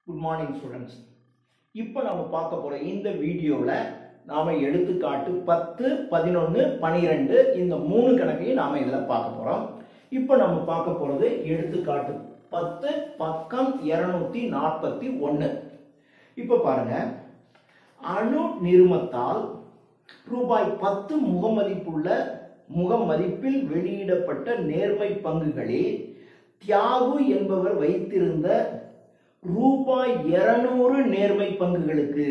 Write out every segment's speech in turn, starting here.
Good morning students இப்போ நம்ம பார்க்க போகிற இந்த வீடியோவில் நாம் எடுத்துக்காட்டு பத்து பதினொன்று பனிரெண்டு இந்த மூணு கணக்கையும் நாம் இதில் பார்க்க போகிறோம் இப்போ நம்ம பார்க்க போகிறது எடுத்துக்காட்டு பத்து பக்கம் இரநூத்தி நாற்பத்தி ஒன்று இப்போ பாருங்க அணு நிறுமத்தால் ரூபாய் பத்து முகமதிப்புள்ள முகமதிப்பில் வெளியிடப்பட்ட நேர்மை பங்குகளில் தியாகு என்பவர் வைத்திருந்த ரூபாய் இருநூறு நேர்மை பங்குகளுக்கு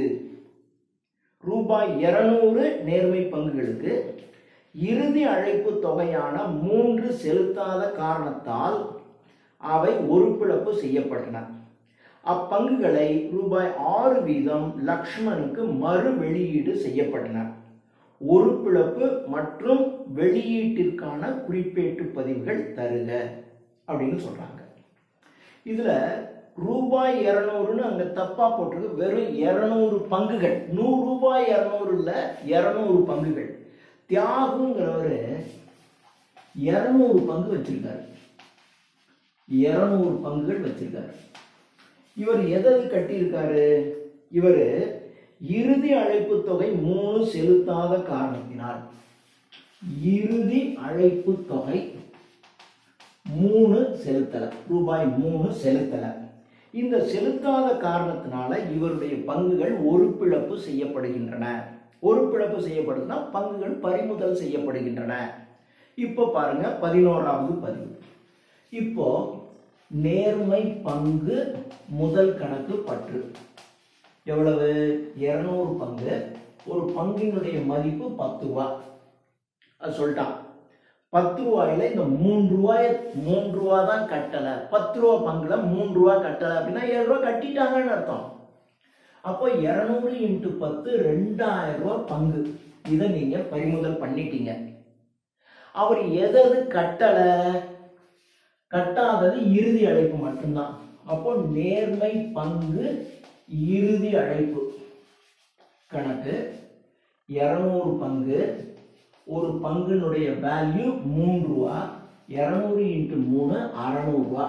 ரூபாய் இருநூறு நேர்மை பங்குகளுக்கு இறுதி அழைப்பு தொகையான மூன்று செலுத்தாத காரணத்தால் அவை ஒருபிழப்பு செய்யப்பட்டன அப்பங்குகளை ரூபாய் ஆறு வீதம் லக்ஷ்மணுக்கு மறு வெளியீடு செய்யப்பட்டன ஒரு பிளப்பு மற்றும் வெளியீட்டிற்கான குறிப்பேட்டு பதிவுகள் தருக அப்படின்னு சொல்றாங்க இதுல ரூபாய் இரநூறுன்னு அங்க தப்பா போட்டிருக்கு வெறும் இருநூறு பங்குகள் நூறு ரூபாய் இரநூறு இல்ல இருநூறு பங்குகள் தியாகுங்கிறவரு இருநூறு பங்கு வச்சிருக்காரு இருநூறு பங்குகள் வச்சிருக்காரு இவர் எதை கட்டியிருக்காரு இவர் இறுதி அழைப்பு தொகை மூணு செலுத்தாத காரணத்தினால் இறுதி அழைப்பு தொகை மூணு செலுத்தல ரூபாய் மூணு செலுத்தல இந்த செலுத்தாத காரணத்தினால இவருடைய பங்குகள் ஒரு பிழப்பு செய்யப்படுகின்றன ஒரு பிழப்பு செய்யப்படுதுன்னா பங்குகள் பறிமுதல் செய்யப்படுகின்றன இப்போ பாருங்க பதினோராவது பதிவு இப்போ நேர்மை பங்கு முதல் கணக்கு பற்று எவ்வளவு இருநூறு பங்கு ஒரு பங்கினுடைய மதிப்பு பத்து ரூபா அது சொல்லிட்டான் பத்து ரூபாயில இந்த மூன்று ரூபாய் மூன்று ரூபா தான் கட்டலை பத்து ரூபா பங்குல மூன்று ரூபா கட்டலை அப்படின்னா ஏழு ரூபா கட்டிட்டாங்கன்னு அர்த்தம் அப்போ இருநூறு இன்ட்டு பத்து ரெண்டாயிரம் ரூபாய் பங்கு இதை நீங்க பறிமுதல் பண்ணிட்டீங்க அவர் எதது கட்டலை கட்டாதது இறுதி அழைப்பு மட்டும்தான் அப்போ நேர்மை பங்கு இறுதி அழைப்பு கணக்கு இருநூறு பங்கு ஒரு பங்குனுடைய வேல்யூ மூன்று ரூபா இருநூறு இன்ட்டு மூணு அறநூறுவா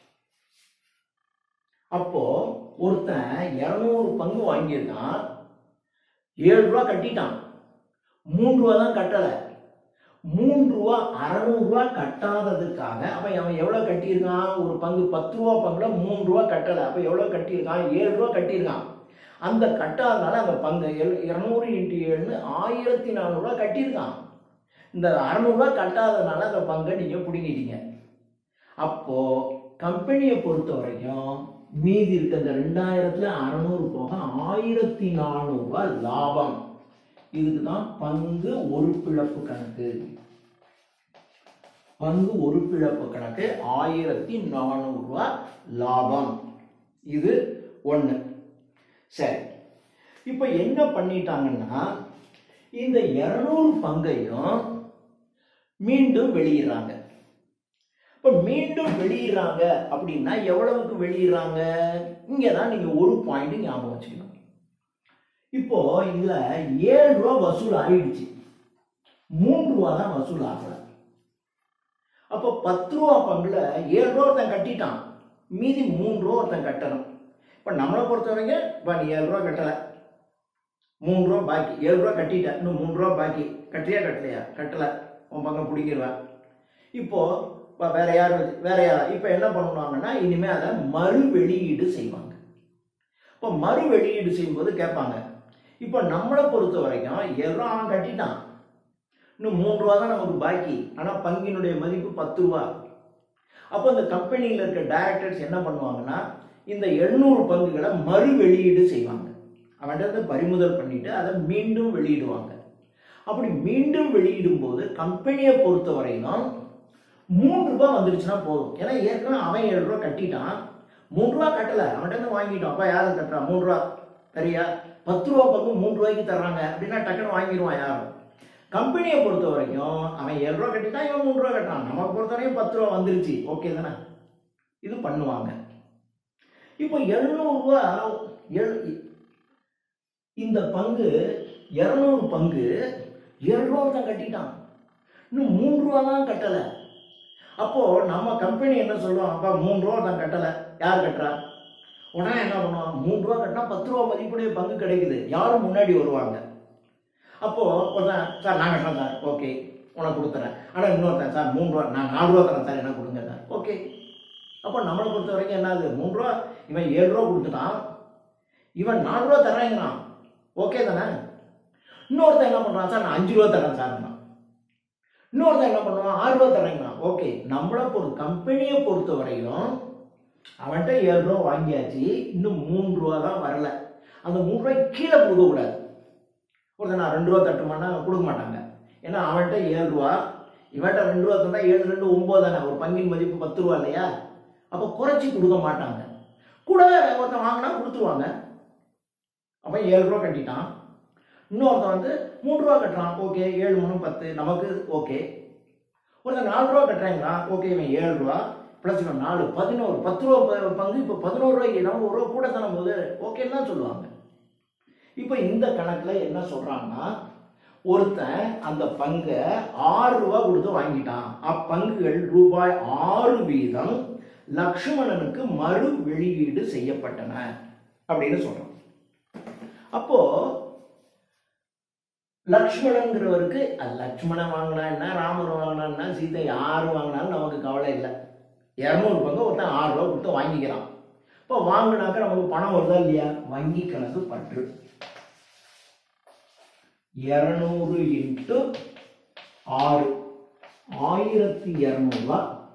அப்போ ஒருத்தன் இருநூறு பங்கு வாங்கியிருக்கான் ஏழு ரூபா கட்டிட்டான் மூன்று ரூபா தான் கட்டலை மூன்று ரூபா அறநூறு ரூபா கட்டாததுக்காக அவன் அவன் எவ்வளோ கட்டியிருக்கான் ஒரு பங்கு பத்து ரூபா பங்குல மூன்று ரூபா கட்டலை அப்போ எவ்வளோ கட்டியிருக்கான் ஏழு ரூபா கட்டியிருக்கான் அந்த கட்டாதனால அந்த பங்கு எல் இரநூறு இன்ட்டு ஏழுன்னு ஆயிரத்தி நானூறுரூவா கட்டியிருக்கான் இந்த அறநூறுவா கட்டாதனால அந்த பங்கை நீங்கள் பிடுங்கிட்டீங்க அப்போது கம்பெனியை பொறுத்த வரைக்கும் மீதி இருக்க இந்த ரெண்டாயிரத்துல அறநூறு போக ஆயிரத்தி நானூறுரூவா லாபம் இதுக்கு தான் பங்கு ஒரு பிழப்பு கணக்கு பங்கு ஒரு பிழப்பு கணக்கு ஆயிரத்தி நானூறுரூவா லாபம் இது ஒன்று சரி இப்போ என்ன பண்ணிட்டாங்கன்னா இந்த இருநூறு பங்கையும் மீண்டும் வெளியிடுறாங்க இப்போ மீண்டும் வெளியிடுறாங்க அப்படின்னா எவ்வளவுக்கு வெளியிடுறாங்க இங்கே தான் நீங்கள் ஒரு பாயிண்ட் ஞாபகம் வச்சுக்கணும் இப்போ இதுல ஏழு ரூபா வசூல் ஆயிடுச்சு மூன்று ரூபா தான் வசூல் ஆகல அப்போ பத்து ரூபா பங்குல ஏழு ரூபா ஒருத்தன் கட்டிட்டான் மீதி மூணு ரூபா ஒருத்தன் கட்டணும் இப்போ நம்மளை பொறுத்த வரைக்கும் இப்போ நீ ஏழு ரூபா கட்டலை மூணு ரூபா பாக்கி ஏழு ரூபா கட்டிட்டேன் இன்னும் மூணு ரூபா பாக்கி கட்டுறியா கட்டலையா கட்டலை உன் பக்கம் பிடிக்கிடுவேன் இப்போ இப்போ வேற யார் வேற யார் இப்போ என்ன பண்ணுவாங்கன்னா இனிமேல் அதை மறு வெளியீடு செய்வாங்க இப்போ மறு வெளியீடு செய்யும்போது கேட்பாங்க இப்போ நம்மளை பொறுத்த வரைக்கும் ஏழு ரூபா அவன் கட்டிட்டான் இன்னும் மூணு ரூபா தான் நமக்கு பாக்கி ஆனால் பங்கினுடைய மதிப்பு பத்து ரூபா அப்போ இந்த கம்பெனியில் இருக்க டைரக்டர்ஸ் என்ன பண்ணுவாங்கன்னா இந்த எண்ணூறு பங்குகளை மறு வெளியீடு செய்வாங்க அவன்கிட்ட பறிமுதல் பண்ணிட்டு அதை மீண்டும் வெளியிடுவாங்க அப்படி மீண்டும் வெளியிடும் போது கம்பெனியை பொறுத்த வரையிலும் மூணு ரூபாய் வந்துருச்சுன்னா போதும் ஏன்னா ஏற்கனவே அவன் ஏழு ரூபா கட்டிட்டான் மூணு ரூபா கட்டலை அவன்கிட்ட வாங்கிட்டோம் அப்பா யாரும் கட்டுறான் மூணு ரூபா சரியா பத்து ரூபா பங்கு மூணு ரூபாய்க்கு தர்றாங்க அப்படின்னா டக்குன்னு வாங்கிடுவான் யாரும் கம்பெனியை பொறுத்த வரைக்கும் அவன் ஏழு ரூபா கட்டிட்டான் இவன் மூணு ரூபா கட்டுறான் நமக்கு பொறுத்த வரைக்கும் பத்து ரூபா வந்துருச்சு ஓகே தானே இது பண்ணுவாங்க இப்போ எழுநூறுவா எழு இந்த பங்கு இரநூறு பங்கு ஏழு ரூபா தான் கட்டிட்டான் இன்னும் மூணு ரூபா தான் கட்டலை அப்போ நம்ம கம்பெனி என்ன சொல்றோம் அப்பா மூணு ரூபா தான் கட்டலை யார் கட்டுறா உடனே என்ன பண்ணுவான் மூணு ரூபா கட்டினா பத்து ரூபா மதிப்புடைய பங்கு கிடைக்குது யாரும் முன்னாடி வருவாங்க அப்போ ஒருத்தன் சார் நான் கட்டுறேன் சார் ஓகே உனக்கு கொடுத்துறேன் ஆனால் இன்னொருத்தன் சார் மூணு ரூபா நான் நாலு ரூபா தரேன் சார் என்ன கொடுங்க சார் ஓகே அப்போ நம்மளை பொறுத்த வரைக்கும் என்னது மூணு ரூபா இவன் ஏழு ரூபா கொடுத்துட்டான் இவன் நாலு ரூபா தரேங்கிறான் ஓகே தானே இன்னொருத்தன் என்ன பண்ணுறான் சார் நான் அஞ்சு ரூபா தரேன் சார் இன்னொருத்தன் என்ன பண்ணுவான் ஆறு ரூபா தரேங்கிறான் ஓகே நம்மளை பொறு கம்பெனியை பொறுத்த வரையும் அவன்கிட்ட ஏழு ரூபா வாங்கியாச்சு இன்னும் மூணு ரூபா தான் வரல அந்த மூணு ரூபாய் கீழே கொடுக்கக்கூடாது ஒருத்தன் நான் ரெண்டு ரூபா தட்டுமானா கொடுக்க மாட்டாங்க ஏன்னா அவன்கிட்ட ஏழு ரூபா இவன்கிட்ட ரெண்டு ரூபா தந்தா ஏழு ரெண்டு ஒம்பது தானே ஒரு பங்கின் மதிப்பு பத்து ரூபா இல்லையா அப்போ குறைச்சி கொடுக்க மாட்டாங்க கூட ஒருத்தன் வாங்கினா கொடுத்துருவாங்க அவன் ஏழு ரூபா கட்டிட்டான் இன்னொருத்தன் வந்து மூணு ரூபா கட்டுறான் ஓகே ஏழு மூணு பத்து நமக்கு ஓகே ஒருத்தன் நாலு ரூபா கட்டுறாங்கிறான் ஓகே இவன் ஏழு ரூபா ப்ளஸ் இவன் நாலு பதினோரு பத்து ரூபா ப- பங்கு இப்போ பதினோரு ரூபாய்க்கு நம்ம ஒரு ரூபா கூட தரும் போது ஓகேன்னு தான் சொல்லுவாங்க இப்போ இந்த கணக்கில் என்ன சொல்கிறாங்கன்னா ஒருத்தன் அந்த பங்கை ஆறு ரூபா கொடுத்து வாங்கிட்டான் அப்பங்குகள் ரூபாய் ஆறு வீதம் லக்ஷ்மணனுக்கு மறு வெளியீடு செய்யப்பட்டன அப்படின்னு சொல்றான் அப்போ லக்ஷ்மணங்கிறவருக்கு அது லக்ஷ்மணன் வாங்கினா என்ன ராமர் வாங்கினா என்ன சீதை யார் வாங்கினாலும் நமக்கு கவலை இல்லை இரநூறு பங்கு ஒருத்தன் ஆறு ரூபா கொடுத்து வாங்கிக்கிறான் இப்போ வாங்கினாக்க நமக்கு பணம் வருதா இல்லையா வங்கி கணக்கு பற்று இரநூறு இன்ட்டு ஆறு ஆயிரத்தி இரநூறுவா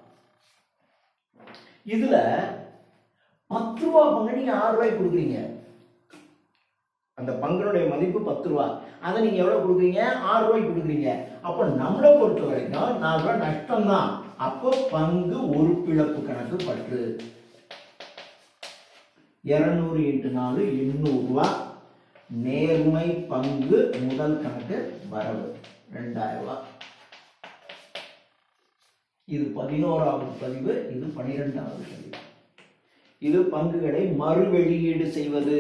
இதுல பத்து ரூபா பங்கு நீங்க ஆறு ரூபாய்க்கு கொடுக்குறீங்க அந்த பங்கினுடைய மதிப்பு பத்து ரூபா அதை நீங்க எவ்வளவு கொடுக்குறீங்க ஆறு ரூபாய்க்கு கொடுக்குறீங்க அப்போ நம்மளை பொறுத்த வரைக்கும் நாலு ரூபாய் நஷ்டம் தான் அப்போ பங்கு ஒரு பிழப்பு கணக்கு பற்று இருநூறு இன்ட்டு நாலு எண்ணூறு ரூபா நேர்மை பங்கு முதல் கணக்கு வரவு ரெண்டாயிரம் ரூபாய் இது பதினோராவது பதிவு இது பனிரெண்டாவது பதிவு இது பங்குகளை மறு வெளியீடு செய்வது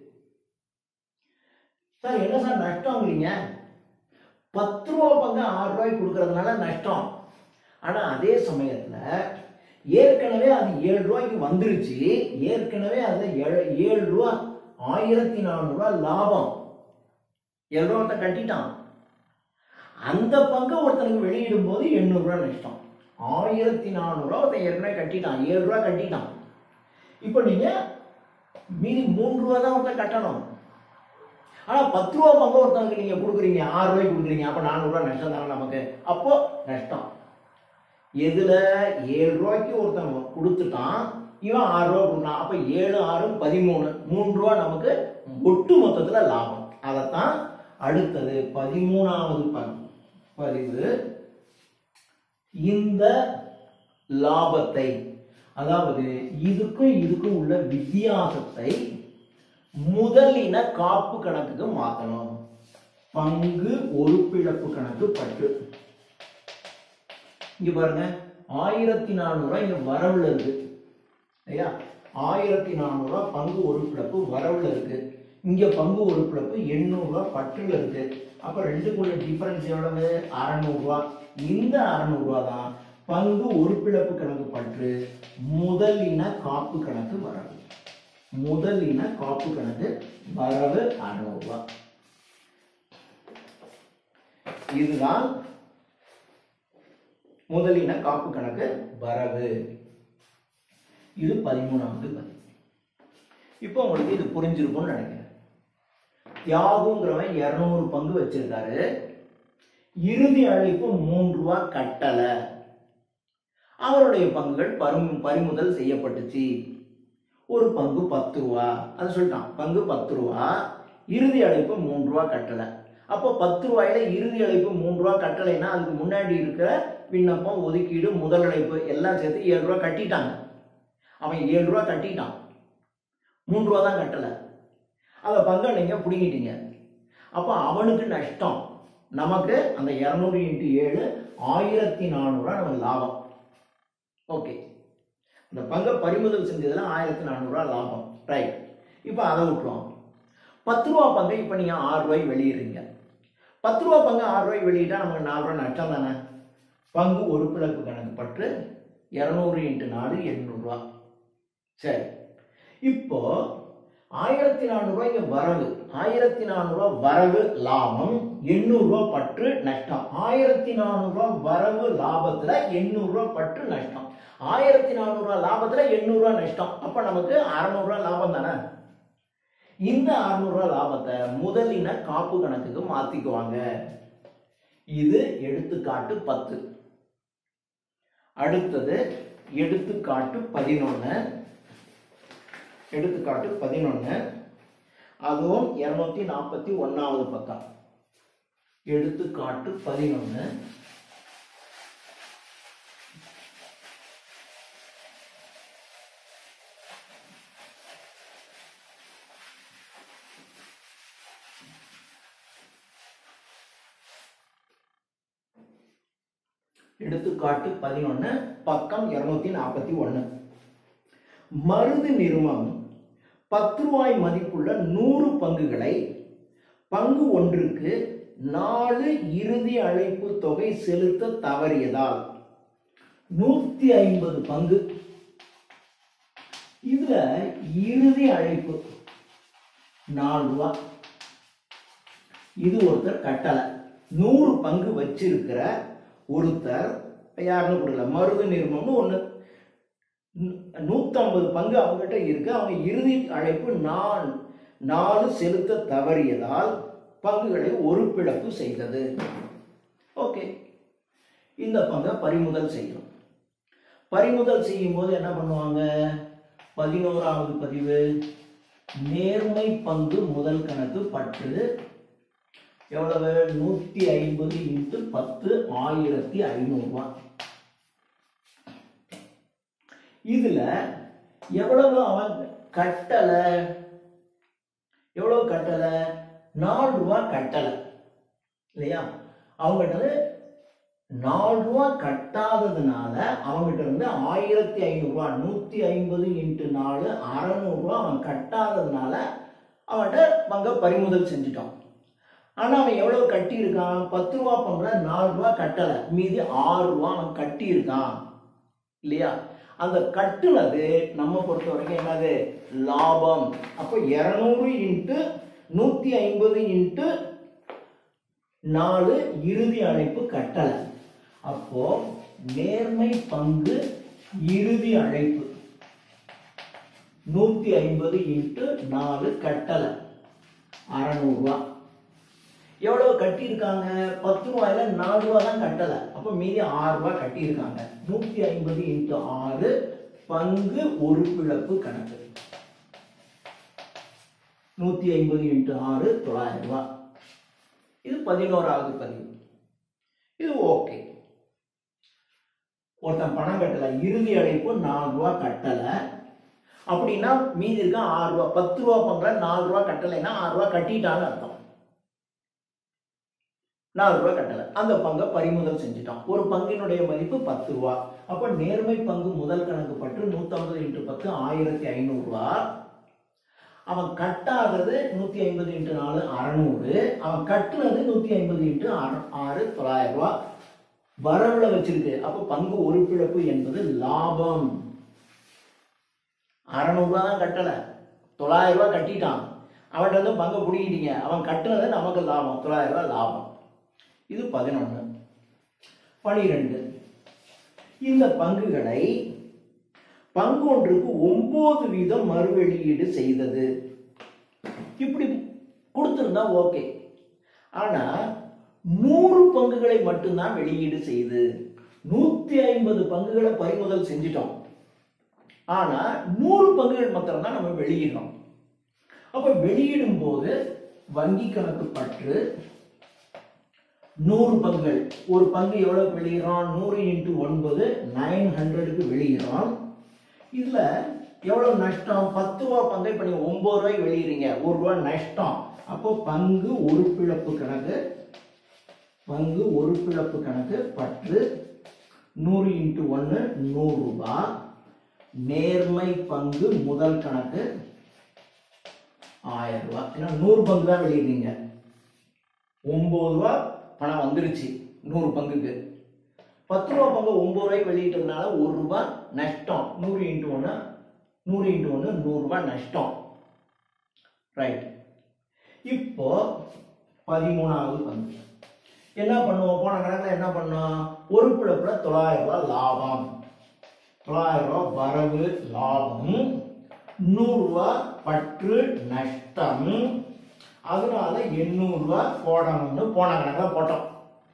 சார் என்ன சார் நஷ்டங்கிறீங்க பத்து ரூபா பங்கு ஆறு ரூபாய்க்கு கொடுக்கறதுனால நஷ்டம் ஆனா அதே சமயத்துல ஏற்கனவே அது ஏழு ரூபாய்க்கு வந்துருச்சு ஏற்கனவே அதுல ஏழு ஏழு ரூபா ஆயிரத்தி நானூறு ரூபாய் லாபம் ஏழு ரூபா ஒருத்தன் கட்டிட்டான் அந்த பங்கை ஒருத்தனுக்கு வெளியிடும் போது எண்ணூறு ரூபாய் நஷ்டம் ஆயிரத்தி நானூறு ரூபா ஒருத்தன் ஏற்கனவே கட்டிட்டான் ஏழு ரூபா கட்டிட்டான் இப்போ நீங்க மீதி மூணு ரூபா தான் ஒருத்தன் கட்டணும் ஆனா பத்து ரூபா பங்கு ஒருத்தனுக்கு நீங்க கொடுக்குறீங்க ஆறு ரூபாய்க்கு கொடுக்குறீங்க அப்ப நானூறு ரூபாய் நஷ்டம் தானே நமக்கு அப்போ நஷ்டம் எதுல ஏழு ரூபாய்க்கு ஒருத்தன் கொடுத்துட்டான் இவன் ஆறு ரூபா கொடுத்தான் அப்ப ஏழு ஆறு பதிமூணு மூணு ரூபா நமக்கு ஒட்டு மொத்தத்துல லாபம் அதைத்தான் அடுத்தது பதிமூணாவது ப- பதிவு இந்த லாபத்தை அதாவது இதுக்கும் இதுக்கும் உள்ள வித்தியாசத்தை முதலின காப்பு கணக்குக்கு மாத்தணும் பங்கு ஒருப்பிழப்பு கணக்கு பற்று இங்க பாருங்க ஆயிரத்தி நானூறு ரூபாய் இங்க வரவுல இருக்கு ஐயா ஆயிரத்தி நானூறு ரூபாய் பங்கு ஒருப்பிழப்பு வரவுல இருக்கு இங்க பங்கு ஒருப்பிழப்பு எண்ணூறு ரூபாய் பற்றுல இருக்கு அப்ப ரெண்டுக்குள்ள டிஃபரன்ஸ் எவ்வளவு அறநூறு ரூபாய் இந்த அறநூறு ரூபாய் தான் பங்கு ஒருப்பிழப்பு கணக்கு பற்று முதலின காப்பு கணக்கு வரவு முதலின காப்பு கணக்கு வரவு அறுநூறு ரூபாய் இதுதான் முதலின காப்பு கணக்கு வரவு இது பதிமூணாவது பதிவு இப்போ உங்களுக்கு இது புரிஞ்சிருக்கும்னு நினைக்கிறேன் தியாகுங்கிறவன் இருநூறு பங்கு வச்சிருக்காரு இறுதி அழைப்பு மூன்று ரூபா கட்டலை அவருடைய பங்குகள் பரும் பறிமுதல் செய்யப்பட்டுச்சு ஒரு பங்கு பத்து ரூபா அது சொல்லிட்டான் பங்கு பத்து ரூபா இறுதி அழைப்பு மூணு ரூபா கட்டலை அப்போ பத்து ரூபாயில இறுதி அழைப்பு மூணு ரூபா கட்டலைன்னா அதுக்கு முன்னாடி இருக்கிற விண்ணப்பம் ஒதுக்கீடு முதல் அழைப்பு எல்லாம் சேர்த்து ஏழு ரூபா கட்டிட்டாங்க அவன் ஏழு ரூபா கட்டிட்டான் மூணு ரூபா தான் கட்டலை அதை பங்கை நீங்கள் பிடுங்கிட்டீங்க அப்போ அவனுக்கு நஷ்டம் நமக்கு அந்த இரநூறு இன்ட்டு ஏழு ஆயிரத்தி நானூறுரூவா நமக்கு லாபம் ஓகே இந்த பங்கை பறிமுதல் செஞ்சதுல ஆயிரத்தி நானூறுரூவா லாபம் ரைட் இப்போ அதை விட்டுருவோம் பத்து ரூபா பங்கை இப்போ நீங்கள் ஆறு ரூபாய் வெளியிடுறீங்க பத்து ரூபா பங்கு ஆறு ரூபாய் வெளியிட்டா நமக்கு நாலு ரூபா நஷ்டம் தானே பங்கு ஒரு பிளப்பு கணக்கு பற்று இரநூறு இன்ட்டு நாலு எண்ணூறுரூவா சரி இப்போ ஆயிரத்தி நானூறுரூவா இங்க வரவு ஆயிரத்தி நானூறுரூவா வரவு லாபம் எண்ணூறுரூவா பற்று நஷ்டம் ஆயிரத்தி நானூறுரூவா வரவு லாபத்துல எண்ணூறுரூவா பற்று நஷ்டம் ஆயிரத்தி நானூறுரூவா லாபத்துல எண்ணூறுரூவா நஷ்டம் அப்ப நமக்கு அறநூறுரூவா லாபம் தானே இந்த அறுநூறுவா லாபத்தை முதலின காப்பு கணக்குக்கு மாத்திக்குவாங்க இது எடுத்துக்காட்டு பத்து அடுத்தது எடுத்துக்காட்டு பதினொன்னு எடுத்துக்காட்டு பதினொன்னு அதுவும் இருநூத்தி நாற்பத்தி ஒன்னாவது பக்கம் எடுத்துக்காட்டு பதினொன்னு எடுத்துக்காட்டு பதினொன்னு பக்கம் இருநூத்தி நாற்பத்தி ஒன்னு மருது நிறுவனம் பத்து ரூபாய் மதிப்புள்ள நூறு பங்குகளை பங்கு ஒன்றுக்கு நாலு இறுதி அழைப்பு தொகை செலுத்த தவறியதால் நூத்தி ஐம்பது பங்கு இதுல இறுதி அழைப்பு நாலு ரூபா இது ஒருத்தர் கட்டளை நூறு பங்கு வச்சிருக்கிற ஒருத்தர் யாருன்னு கொடுக்கல மருது நிறுவனம்னு ஒன்று நூற்றம்பது பங்கு அவங்ககிட்ட இருக்கு அவங்க இறுதி அழைப்பு நான் நாலு செலுத்த தவறியதால் பங்குகளை ஒரு பிளப்பு செய்தது ஓகே இந்த பங்கை பறிமுதல் செய்யணும் பறிமுதல் செய்யும் போது என்ன பண்ணுவாங்க பதினோராவது பதிவு நேர்மை பங்கு முதல் கணக்கு பற்று எவ்வளவு நூத்தி ஐம்பது இன்ட்டு பத்து ஆயிரத்தி ஐநூறுரூவா இதுல எவ்வளவு அவன் கட்டலை எவ்வளவு கட்டலை நாலு ரூபா கட்டலை இல்லையா அவங்ககிட்ட இருந்து நாலு ரூபா கட்டாததுனால அவங்ககிட்ட இருந்து ஆயிரத்தி ஐநூறுரூவா நூத்தி ஐம்பது இன்ட்டு நாலு அறநூறுவா அவன் கட்டாததுனால அவன்கிட்ட பங்க பறிமுதல் செஞ்சுட்டான் ஆனா அவன் எவ்வளவு கட்டி இருக்கான் பத்து ரூபா பங்குல நாலு ரூபா கட்டலை மீதி ஆறு ரூபா அவன் கட்டி இருக்கான் இல்லையா அந்த கட்டுனது நம்ம பொறுத்த வரைக்கும் என்னது லாபம் அப்போ இருநூறு இன்ட்டு நூத்தி ஐம்பது இன்ட்டு நாலு இறுதி அழைப்பு கட்டளை அப்போ நேர்மை பங்கு இறுதி அழைப்பு நூத்தி ஐம்பது இன்ட்டு நாலு கட்டளை அறநூறுவா எவ்வளவு கட்டியிருக்காங்க பத்து ரூபாயில நாலு ரூபா தான் கட்டலை அப்போ மீதி ஆறு ரூபாய் கட்டியிருக்காங்க நூத்தி ஐம்பது இன்ட்டு ஆறு பங்கு ஒரு பிழப்பு கணக்கு நூத்தி ஐம்பது இன்ட்டு ஆறு தொள்ளாயிரம் ரூபாய் இது பதினோராவது பதிவு இது ஓகே ஒருத்தன் பணம் கட்டல இறுதி அழைப்பு நாலு ரூபா கட்டல அப்படின்னா மீதி இருக்க ஆறு ரூபா பத்து ரூபா பங்குல நாலு ரூபா கட்டலைன்னா ஆறு ரூபா கட்டிட்டான்னு அர்த்தம் நாலு ரூபா கட்டலை அந்த பங்கை பறிமுதல் செஞ்சுட்டான் ஒரு பங்கினுடைய மதிப்பு பத்து ரூபா அப்போ நேர்மை பங்கு முதல் கணக்கு பற்று நூற்றம்பது இன்ட்டு பத்து ஆயிரத்தி ஐநூறுரூவா அவன் கட்டாதது நூற்றி ஐம்பது இன்ட்டு நாலு அறநூறு அவன் கட்டுனது நூற்றி ஐம்பது இன்ட்டு ஆறு ஆறு தொள்ளாயிரம் ரூபா வரவுல வச்சிருக்கு அப்போ பங்கு ஒரு பிழப்பு என்பது லாபம் அறநூறுவா தான் கட்டலை தொள்ளாயிரம் ரூபா கட்டிட்டான் அவன்கிட்ட வந்து பங்கை பிடிக்கிட்டீங்க அவன் கட்டுனது நமக்கு லாபம் தொள்ளாயிரம் ரூபா லாபம் இது பதினொன்று பனிரெண்டு இந்த பங்குகளை பங்கு ஒன்றுக்கு ஒன்பது வீதம் மறுவெளியீடு செய்தது இப்படி கொடுத்திருந்தா ஓகே ஆனா நூறு பங்குகளை மட்டும்தான் வெளியீடு செய்து நூத்தி ஐம்பது பங்குகளை பறிமுதல் செஞ்சிட்டோம் ஆனா நூறு பங்குகள் மாத்திரம் தான் நம்ம வெளியிடணும் அப்ப வெளியிடும் போது வங்கி கணக்கு பற்று நூறு பங்குகள் ஒரு பங்கு எவ்வளவு வெளியிடறோம் நூறு இன்ட்டு ஒன்பது நைன் ஹண்ட்ரடுக்கு வெளியிடறோம் இதுல எவ்வளவு நஷ்டம் பத்து ரூபா பங்கை இப்ப நீங்க ஒன்பது ரூபாய்க்கு வெளியிடுறீங்க ஒரு ரூபா நஷ்டம் அப்போ பங்கு ஒரு பிழப்பு கணக்கு பங்கு ஒரு பிழப்பு கணக்கு பற்று நூறு இன்ட்டு ஒன்று நூறு ரூபாய் நேர்மை பங்கு முதல் கணக்கு ஆயிரம் ரூபாய் ஏன்னா நூறு பங்கு தான் வெளியிடுறீங்க ஒன்பது ரூபா பணம் வந்துருச்சு நூறு பங்குக்கு பத்து ரூபா பங்கு ஒன்பது ரூபாய்க்கு வெளியிட்டதுனால ஒரு ரூபாய் நஷ்டம் நூறு இன்ட்டு ஒன்று நூறு இன்ட்டு ஒன்று நூறுரூவா நஷ்டம் ரைட் இப்போ பதிமூணாவது பங்கு என்ன பண்ணுவோம் போன கணக்கில் என்ன பண்ணோம் ஒரு பிழப்புல தொள்ளாயிரம் ரூபாய் லாபம் தொள்ளாயிரம் ரூபாய் வரவு லாபம் நூறுரூவா பற்று நஷ்டம் அதனால எண்ணூறுரூவா போடணும்னு போன கணக்கில் போட்டோம்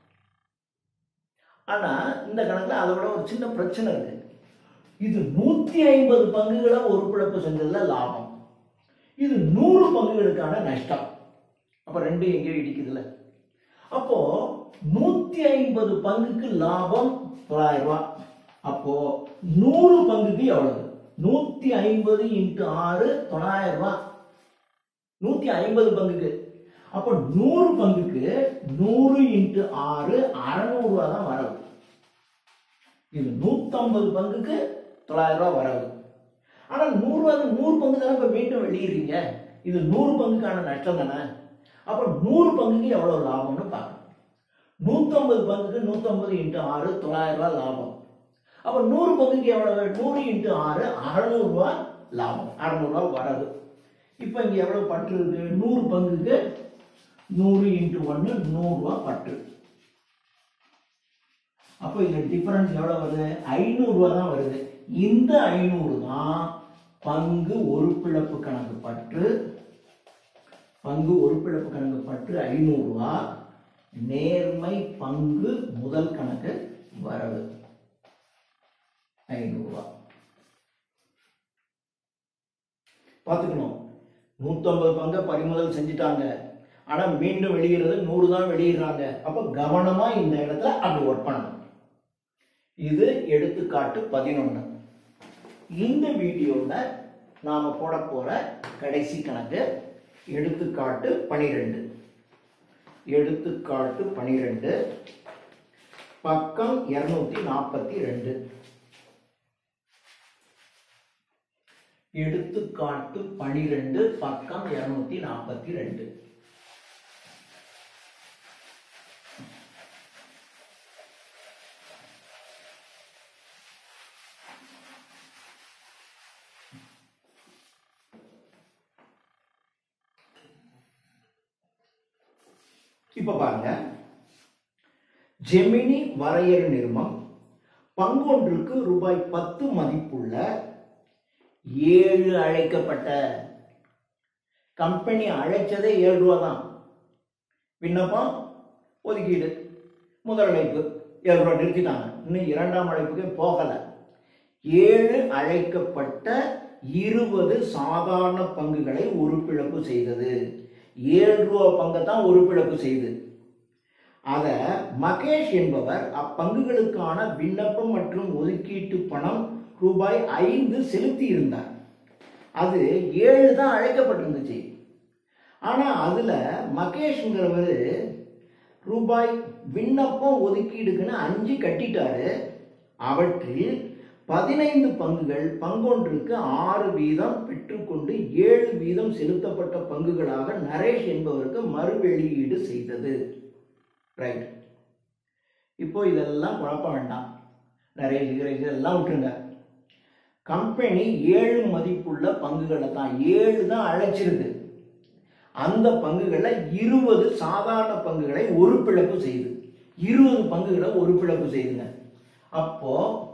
ஆனால் இந்த கணக்கில் அதை விட ஒரு சின்ன பிரச்சனை இருக்கு இது நூற்றி ஐம்பது பங்குகளை ஒரு பிழப்பு செஞ்சதுல லாபம் இது நூறு பங்குகளுக்கான நஷ்டம் அப்போ ரெண்டு எங்கேயோ இடிக்குதுல்ல அப்போ நூற்றி ஐம்பது பங்குக்கு லாபம் தொள்ளாயிரம் ரூபாய் அப்போ நூறு பங்குக்கு எவ்வளவு நூற்றி ஐம்பது இன்ட்டு ஆறு தொள்ளாயிரம் ரூபாய் நூற்றி ஐம்பது பங்குக்கு அப்போ நூறு பங்குக்கு நூறு இன்ட்டு ஆறு அறநூறுவா தான் வரவு இது நூற்றம்பது பங்குக்கு தொள்ளாயிரம் ரூபாய் வரவு ஆனால் நூறுரூவா நூறு பங்கு தானே இப்போ மீண்டும் வெளியிடுறீங்க இது நூறு பங்குக்கான நஷ்டம் தானே அப்போ நூறு பங்குக்கு எவ்வளோ லாபம்னு பார்க்கணும் நூற்றம்பது பங்குக்கு நூற்றம்பது இன்ட்டு ஆறு தொள்ளாயிரம் ரூபாய் லாபம் அப்போ நூறு பங்குக்கு எவ்வளவு நூறு இன்ட்டு ஆறு அறநூறுவா லாபம் அறநூறுவா வரது இப்போ இங்கே எவ்வளோ பற்று இருக்கு நூறு பங்குக்கு நூறு இன்ட்டு ஒன்று நூறுரூவா பற்று அப்போ இதில் டிஃபரன்ஸ் எவ்வளோ வருது ஐநூறுரூவா தான் வருது இந்த ஐநூறு தான் பங்கு ஒரு பிழப்பு கணக்கு பற்று பங்கு ஒரு பிழப்பு கணக்கு பற்று ஐநூறுரூவா நேர்மை பங்கு முதல் கணக்கு வரவு ஐநூறுரூவா பார்த்துக்கணும் நூற்றம்பது பங்கை பறிமுதல் செஞ்சுட்டாங்க ஆனால் மீண்டும் வெளியிடுறது நூறு தான் வெளியிடுறாங்க அப்போ கவனமாக இந்த இடத்துல அப்படி ஒர்க் பண்ணணும் இது எடுத்துக்காட்டு பதினொன்று இந்த வீடியோவில் நாம் போட போகிற கடைசி கணக்கு எடுத்துக்காட்டு பனிரெண்டு எடுத்துக்காட்டு பனிரெண்டு பக்கம் இருநூத்தி நாற்பத்தி ரெண்டு எடுத்துக்காட்டு பனிரெண்டு பக்கம் இருநூத்தி நாற்பத்தி ரெண்டு இப்ப பாருங்க ஜெமினி வரையறு நிறுவனம் பங்கொன்றுக்கு ரூபாய் பத்து மதிப்புள்ள ஏழு அழைக்கப்பட்ட கம்பெனி அழைச்சதே ஏழு ரூபா தான் விண்ணப்பம் ஒதுக்கீடு முதல் அழைப்பு ஏழு ரூபா நிறுத்திட்டாங்க இன்னும் இரண்டாம் அழைப்புக்கே போகல ஏழு அழைக்கப்பட்ட இருபது சாதாரண பங்குகளை உறுப்பிழப்பு செய்தது ஏழு ரூபா பங்கை தான் உறுப்பிழப்பு செய்து அதை மகேஷ் என்பவர் அப்பங்குகளுக்கான விண்ணப்பம் மற்றும் ஒதுக்கீட்டு பணம் ரூபாய் ஐந்து செலுத்தி இருந்தார் அது ஏழு தான் அழைக்கப்பட்டிருந்துச்சு ஆனா அதுல மகேஷ்ங்கிறவர் ரூபாய் விண்ணப்பம் ஒதுக்கீடுக்குன்னு அஞ்சு கட்டிட்டாரு அவற்றில் பதினைந்து பங்குகள் பங்கொன்றுக்கு ஆறு வீதம் பெற்றுக்கொண்டு ஏழு வீதம் செலுத்தப்பட்ட பங்குகளாக நரேஷ் என்பவருக்கு மறு வெளியீடு செய்தது ரைட் இப்போ இதெல்லாம் குழப்ப வேண்டாம் நரேஷ் கிரேஷ் இதெல்லாம் விட்டுருங்க கம்பெனி ஏழு மதிப்புள்ள பங்குகளை தான் ஏழு தான் அழைச்சிருக்கு அந்த பங்குகளை இருபது சாதாரண பங்குகளை ஒரு பிளப்பு செய்யுது இருபது பங்குகளை ஒரு பிளப்பு செய்யுதுங்க அப்போ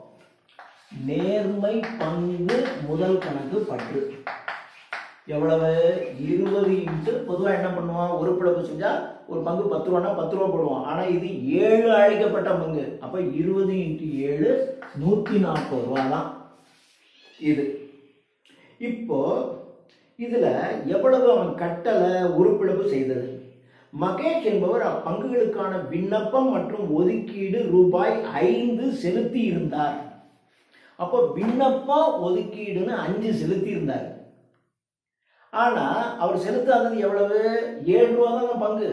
நேர்மை பங்கு முதல் கணக்கு பற்று எவ்வளவு இருபது இன்ட்டு பொதுவாக என்ன பண்ணுவான் ஒரு பிளப்பு செஞ்சா ஒரு பங்கு பத்து ரூபானா பத்து ரூபா போடுவான் ஆனால் இது ஏழு அழைக்கப்பட்ட பங்கு அப்போ இருபது இன்ட்டு ஏழு நூற்றி நாற்பது ரூபா தான் இது இப்போ இதுல எவ்வளவு அவன் கட்டளை உறுப்பிழப்பு செய்தது மகேஷ் என்பவர் அப்பங்குகளுக்கான விண்ணப்பம் மற்றும் ஒதுக்கீடு ரூபாய் ஐந்து செலுத்தி இருந்தார் அப்போ விண்ணப்பம் ஒதுக்கீடுன்னு அஞ்சு செலுத்தி இருந்தார் ஆனா அவர் செலுத்தாதது எவ்வளவு ஏழு ரூபா தான் பங்கு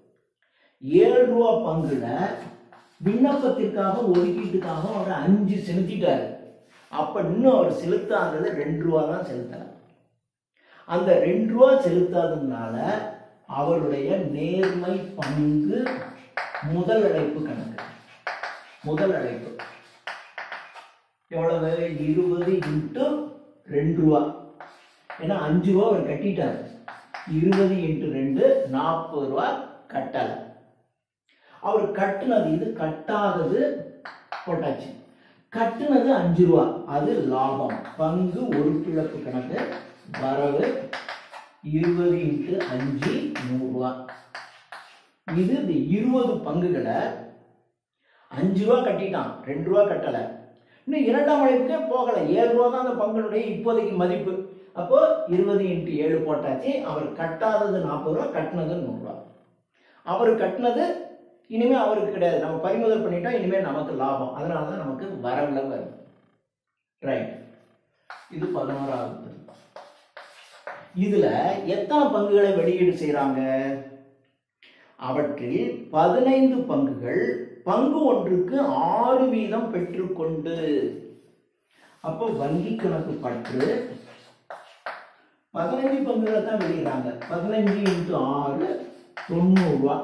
ஏழு ரூபா பங்குல விண்ணப்பத்திற்காக ஒதுக்கீட்டுக்காக அவர் அஞ்சு செலுத்திட்டாரு அப்ப இன்னும் அவர் செலுத்தாதது ரெண்டு ரூபா தான் செலுத்தலாம் அந்த ரெண்டு ரூபா செலுத்தாததுனால அவருடைய நேர்மை பங்கு முதல் அழைப்பு கணக்கு முதல் அழைப்பு எவ்வளவு இருபது இன்ட்டு ரெண்டு ரூபா ஏன்னா அஞ்சு ரூபா அவர் கட்டிட்டார் இருபது இன்ட்டு ரெண்டு நாற்பது ரூபா கட்டலை அவர் கட்டுனது இது கட்டாதது போட்டாச்சு கட்டுனது அஞ்சு ரூபா அது லாபம் பங்கு ஒரு பிழப்பு கணக்கு வரவு இருபது இன்ட்டு அஞ்சு நூறுரூவா இது இந்த இருபது பங்குகளை அஞ்சு ரூபா கட்டிட்டான் ரெண்டு ரூபா கட்டலை இன்னும் இரண்டாம் அழைப்புக்கே போகலை ஏழு ரூபா தான் அந்த பங்குனுடைய இப்போதைக்கு மதிப்பு அப்போ இருபது இன்ட்டு ஏழு போட்டாச்சு அவர் கட்டாதது நாற்பது ரூபா கட்டினது நூறுரூவா அவர் கட்டினது இனிமே அவருக்கு கிடையாது நம்ம பறிமுதல் பண்ணிட்டோம் இனிமே நமக்கு லாபம் அதனால தான் நமக்கு வரவுல வருது ரைட் இது பதினோராவது பதிவு. இதுல எத்தனை பங்குகளை வெளியீடு செய்றாங்க அவற்றில் பதினைந்து பங்குகள் பங்கு ஒன்றுக்கு ஆறு வீதம் பெற்றுக்கொண்டு அப்போ வங்கி கணக்கு பற்று பதினஞ்சு பங்குகளை தான் வெளியிடுறாங்க பதினஞ்சு இன்ட்டு ஆறு தொண்ணூறு ரூபா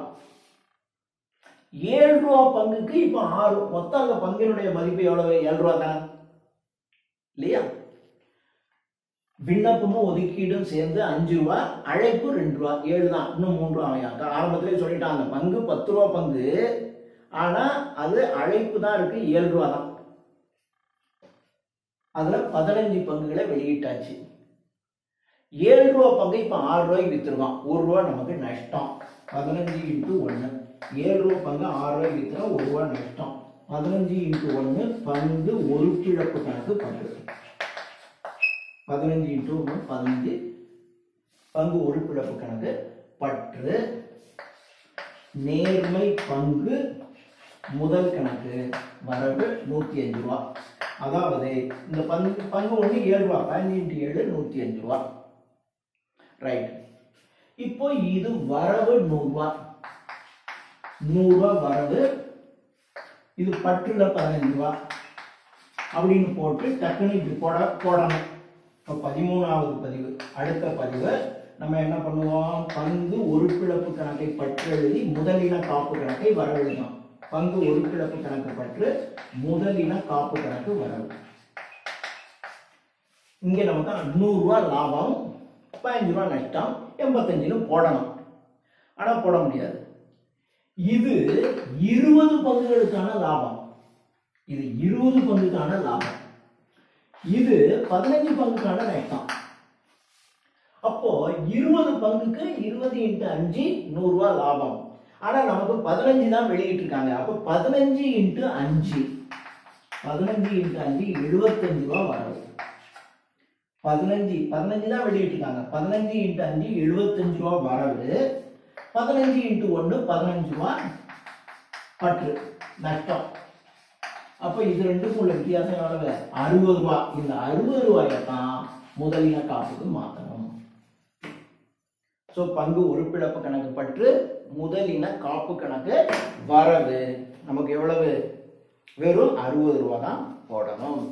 ஏழு ரூபா பங்குக்கு இப்போ ஆறு மொத்தம் அந்த பங்கினுடைய மதிப்பு எவ்வளவு ஏழு ரூபா தானே இல்லையா விண்ணப்பமும் ஒதுக்கீடும் சேர்ந்து அஞ்சு ரூபா அழைப்பு ரெண்டு ரூபா ஏழு தான் இன்னும் மூன்று ரூபா ஆகும் ஆரம்பத்திலே சொல்லிட்டாங்க பங்கு பத்து ரூபா பங்கு ஆனா அது அழைப்பு தான் இருக்கு ஏழு ரூபா தான் அதுல பதினஞ்சு பங்குகளை வெளியிட்டாச்சு ஏழு ரூபா பங்கு இப்ப ஆறு ரூபாய்க்கு வித்துருக்கோம் ஒரு ரூபா நமக்கு நஷ்டம் பதினஞ்சு இன்ட்டு ஒன்று ஏழு ரூபா பங்கு ஆறு ரூபாய்க்கு வித்துறா ஒரு ரூபா நஷ்டம் பதினஞ்சு இன்ட்டு ஒன்று பங்கு ஒரு பிழப்பு கணக்கு பங்கு பதினஞ்சு இன்ட்டு ஒன்று பதினஞ்சு பங்கு ஒரு பிழப்பு கணக்கு பற்று நேர்மை பங்கு முதல் கணக்கு வரவு நூற்றி அஞ்சு ரூபா அதாவது இந்த பங்கு பங்கு ஒன்று ஏழு ரூபா பதினஞ்சு இன்ட்டு ஏழு நூற்றி அஞ்சு ரூபா ரைட் இப்போ இது வரவு நூறுரூவா நூறுரூவா வரவு இது பற்றுல பதினஞ்சு ரூபா அப்படின்னு போட்டு டக்குன்னு இப்படி போட போடணும் இப்போ பதிமூணாவது பதிவு அடுத்த பதிவு நம்ம என்ன பண்ணுவோம் பங்கு ஒரு பிழப்பு கணக்கை பற்று எழுதி முதலின காப்பு கணக்கை வரவெழுதணும் பங்கு ஒரு பிழப்பு கணக்கு பற்று முதலின காப்பு கணக்கு வரவு இங்கே நமக்கு நூறுரூவா லாபம் பதினஞ்சு ரூபா நஷ்டம் எண்பத்தஞ்சுன்னு போடணும் ஆனால் போட முடியாது இது இருபது பங்குகளுக்கான லாபம் இது இருபது பங்குக்கான லாபம் இது பதினஞ்சு பங்குக்கான நஷ்டம் அப்போ இருபது பங்குக்கு இருபது இன்ட்டு அஞ்சு நூறுரூவா லாபம் ஆனா நமக்கு பதினஞ்சு தான் வெளியிட்டு இருக்காங்க அப்போ பதினஞ்சு இன்ட்டு அஞ்சு பதினஞ்சு இன்ட்டு அஞ்சு எழுபத்தஞ்சு ரூபா வரவு பதினஞ்சு பதினஞ்சு தான் வெளியிட்டிருக்காங்க பதினஞ்சு இன்ட்டு அஞ்சு எழுபத்தஞ்சு ரூபா வரவு பதினஞ்சு இன்ட்டு ஒன்று பதினஞ்சு ரூபா பற்று நஷ்டம் அப்போ இது ரெண்டுக்கும் உள்ள வித்தியாசம் எவ்வளவு அறுபது ரூபா இந்த அறுபது ரூபாயை தான் முதலின காப்புக்கு மாற்றணும் ஸோ பங்கு உறுப்பிழப்பு கணக்கு பற்று முதலின காப்பு கணக்கு வரவு நமக்கு எவ்வளவு வெறும் அறுபது ரூபா தான் போடணும்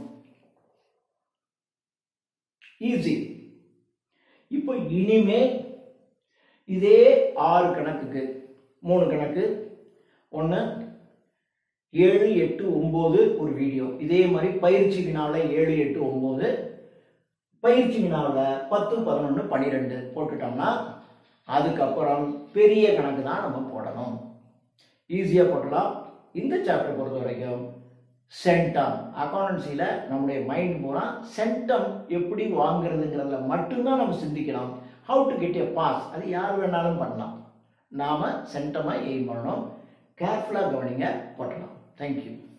ஈஸி இப்போ இனிமே இதே ஆறு கணக்குக்கு மூணு கணக்கு ஒன்று ஏழு எட்டு ஒம்பது ஒரு வீடியோ இதே மாதிரி பயிற்சி வினாவில் ஏழு எட்டு ஒம்பது பயிற்சி வினாவில் பத்து பதினொன்று பன்னிரெண்டு போட்டுட்டோம்னா அதுக்கப்புறம் பெரிய கணக்கு தான் நம்ம போடணும் ஈஸியாக போட்டலாம் இந்த சாப்டர் பொறுத்த வரைக்கும் சென்டம் அக்கௌண்டன்சியில் நம்முடைய மைண்ட் பூரா சென்டம் எப்படி வாங்குறதுங்கிறதுல மட்டும்தான் நம்ம சிந்திக்கணும் how to get a pass அது யார் வேணாலும் பண்ணலாம் நாம் சென்டமாக எய்ம் பண்ணணும் கேர்ஃபுல்லாக கவனிங்க போட்டலாம் தேங்க்யூ